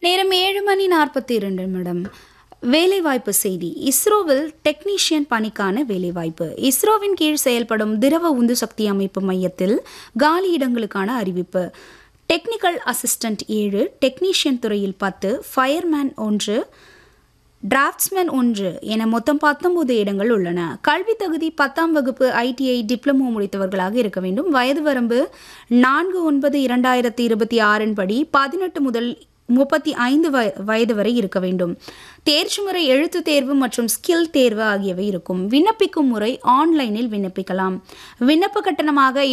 நேரம் ஏழு மணி நாற்பத்தி இரண்டு நிமிடம் வேலைவாய்ப்பு செய்தி இஸ்ரோவில் டெக்னீஷியன் பணிக்கான வேலைவாய்ப்பு இஸ்ரோவின் கீழ் செயல்படும் திரவ உந்து சக்தி அமைப்பு மையத்தில் காலி இடங்களுக்கான அறிவிப்பு டெக்னிக்கல் அசிஸ்டன்ட் ஏழு டெக்னீஷியன் துறையில் பத்து ஃபயர்மேன் ஒன்று டிராஃப்ட்ஸ்மேன் ஒன்று என மொத்தம் பத்தொன்பது இடங்கள் உள்ளன கல்வி தகுதி பத்தாம் வகுப்பு ஐடிஐ டிப்ளமோ முடித்தவர்களாக இருக்க வேண்டும் வயது வரம்பு நான்கு ஒன்பது இரண்டாயிரத்தி இருபத்தி ஆறின் படி பதினெட்டு முதல் முப்பத்தி ஐந்து வய வயது வரை இருக்க வேண்டும் தேர்ச்சி முறை எழுத்து தேர்வு மற்றும் ஸ்கில் தேர்வு ஆகியவை இருக்கும் விண்ணப்பிக்கும் முறை ஆன்லைனில் விண்ணப்பிக்கலாம் விண்ணப்ப கட்டணமாக